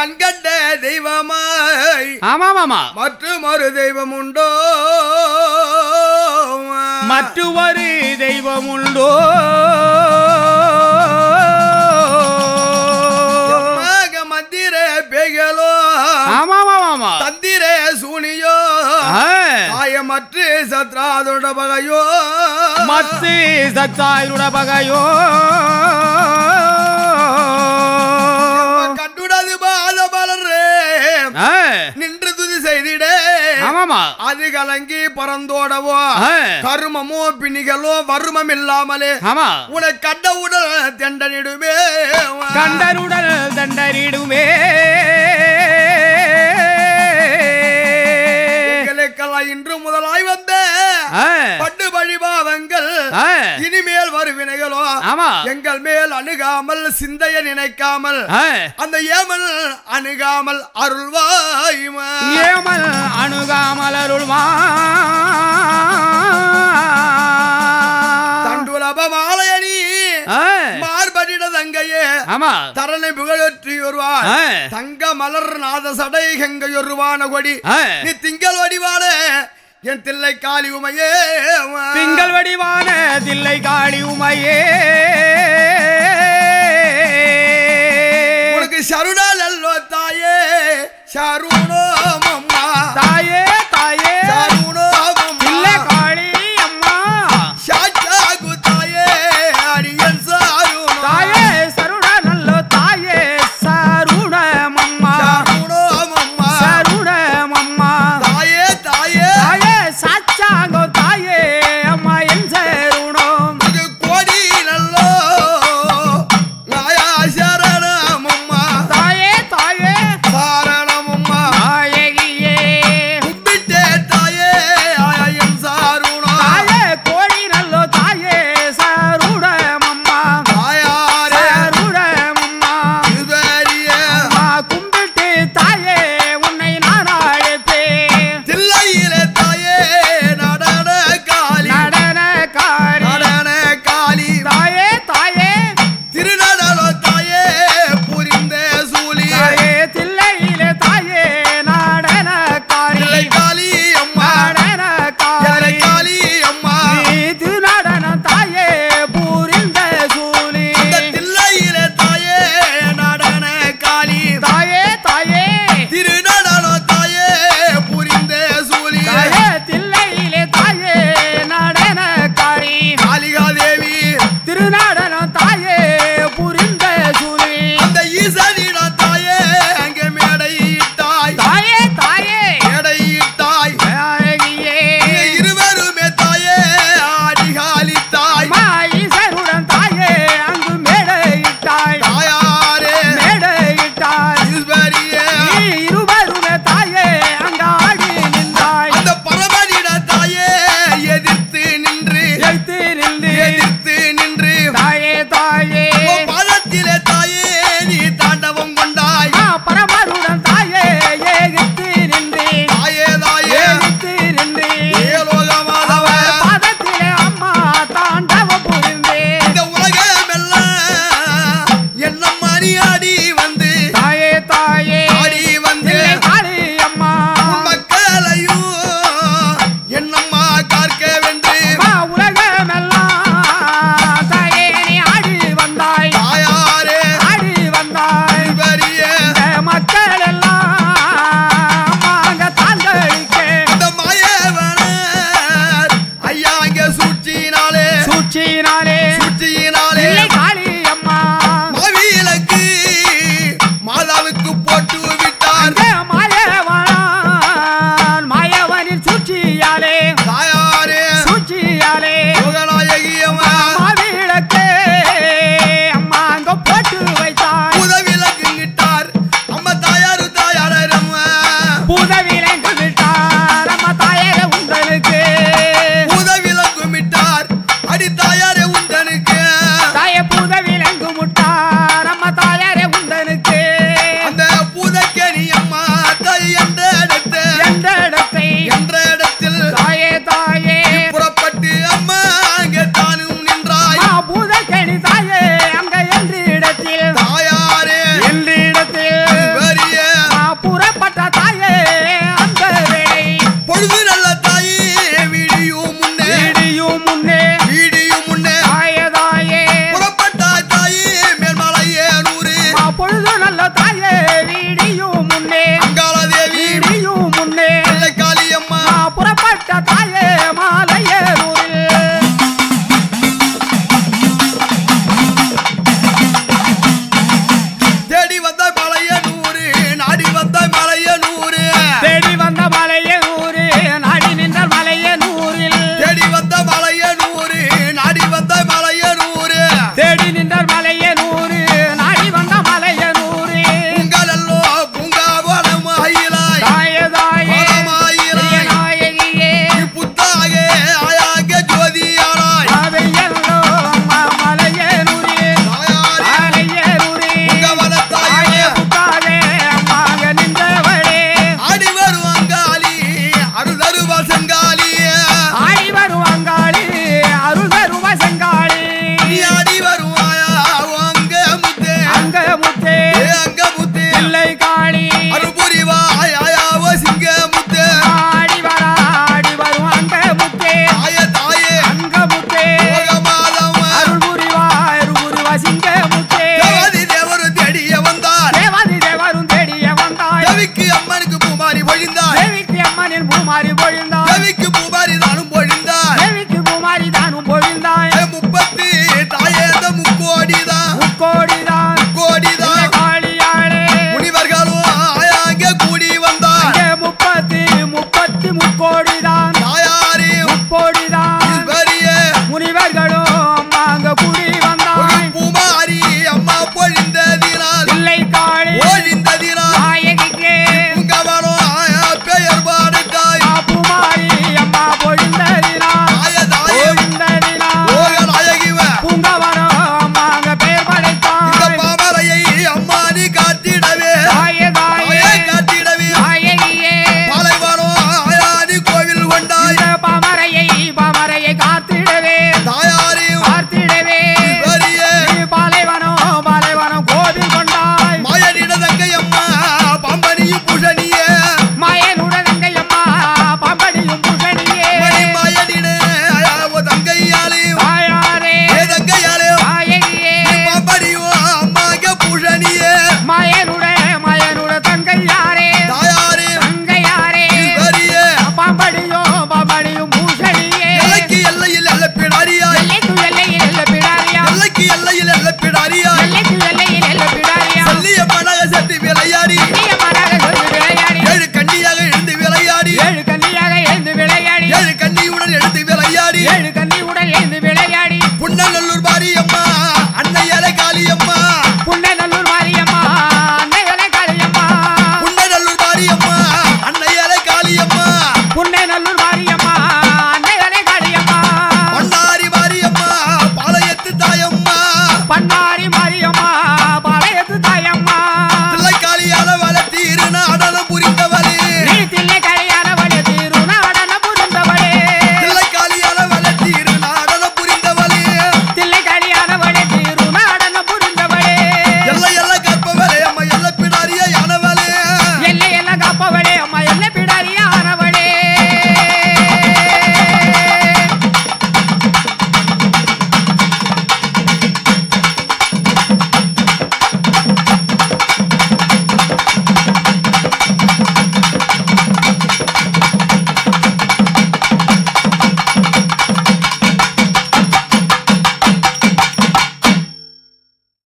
கண்கண்ட தெய்வமாய் ஆமாம் ஆமா மற்றும் ஒரு தெய்வம் உண்டோ மற்றொரு தெய்வம் உண்டோ மக மந்திர பேய்களோ ஆமாம் ஆமா தந்திர சூனியோ ஆயமற்று சத்ராதோட பகையோ மத்து சத்தாயுட பகையோ கண்டுடது பாத மலரே ஆ, நின்று துதி செய்திட ஆமாமா அது கலங்கி பறந்தோடவோ ஆ, கருமமோ பிணிகளோ வருமம் இல்லாமலே ஆமா உனக்கு கண்ட உடல் தெண்டனிடுமே கண்டருடல் தண்டரிடுமே எங்களுக்கெல்லாம் இன்று முதலாய் வந்த ஆ, பட்டு வழிபாதங்கள் ஆ, இனிமேல் வருவினைகளோ ஆமா எங்கள் மேல் அணுகாமல் சிந்தைய நினைக்காமல் ஆ, அந்த ஏமல் அணுகாமல் அருள்வாய் ஏமல் அணுகாமல் அருள்மா தண்டுலப மாலையணி ஆ, மார்படிட தங்கையே ஆமா தரணை புகழற்றி வருவார் ஆ, தங்க மலர் நாத சடை கங்கையொருவான கொடி ஆ, நீ திங்கள் வடிவான என் தில்லை காளி உமையே திங்கள் வடிவான தில்லை காளி உமையே உனக்கு சருணால் அல்லோ தாயே சருணோம் அம்மா தாயே தாயே சருணோம் தில்லை அம்மா காளி அம்மா சாச்சாகு தாயே அடியன் சாருணோம் தாயே சருண நல்ல தாயே சருணமம்மா சருணோம் அம்மா சருணமம்மா தாயே தாயே தாயே சாச்சாங்கோ தாயே அம்மா என் சருணம் இது கோடி நல்லோ நாயா சரணம் அம்மா தாயே தாயே சாரணம் அம்மா தாயகியே கும்பி பொழுது நல்ல தாயே வீடியும் முன்னே அங்காள தேவி வீடியும் முன்னே தில்லை காளியம்மா நான் புறப்பட்ட தாயே மாலையேறூரில் தேடி வந்த மலைய நூறு நாடி வந்த மலைய நூறு தேடி வந்த மலையே நூறு நாடி நின்ற மலையே நூறில் தேடி வந்த மலைய நூறு நாடி வந்த மலைய நூறு தேடி நின்ற மலையே நூறு நாடி வந்த மலையே நூறு உங்களெல்லோ பூங்காவனம் ஆயிலாய் தாயே தாயே வனமாயிலாய் நாயகியே புத்தாக ஆயாக ஜோதியாராய் அவையல்லோ அம்மா மலையே நூறு தாயாரே மலையே நூறு உங்கவனத்தாயே புத்தாவே அம்மாக நின்றவளே ஆடி வரும் அங்காளி அருதருவ செங்காலியே ஆடி வரும் அங்காளி அருள் தருவ செங்காளி நீ ஆடி வருவாயா அங்க முத்தே அங்க முத்தே ஏ அங்க முத்தே பிள்ளை காளி அருபுரிவாய் ஆயாவோ சிங்க முத்தே ஆடி வர ஆடி வரும் அங்க முத்தே ஆய தாயே அங்க முத்தே போகமாதம் அருள் புரிவாய் அருள் புரிவா சிங்க முத்தே தேவதி தேவரு தேடிய வந்தார் தேவாதி தேவரும் தேடிய வந்தாய் தேவிக்கு அம்மனுக்கு பூமாரி பொழிந்தார் தேவிக்கு அம்மனின் பூமாரி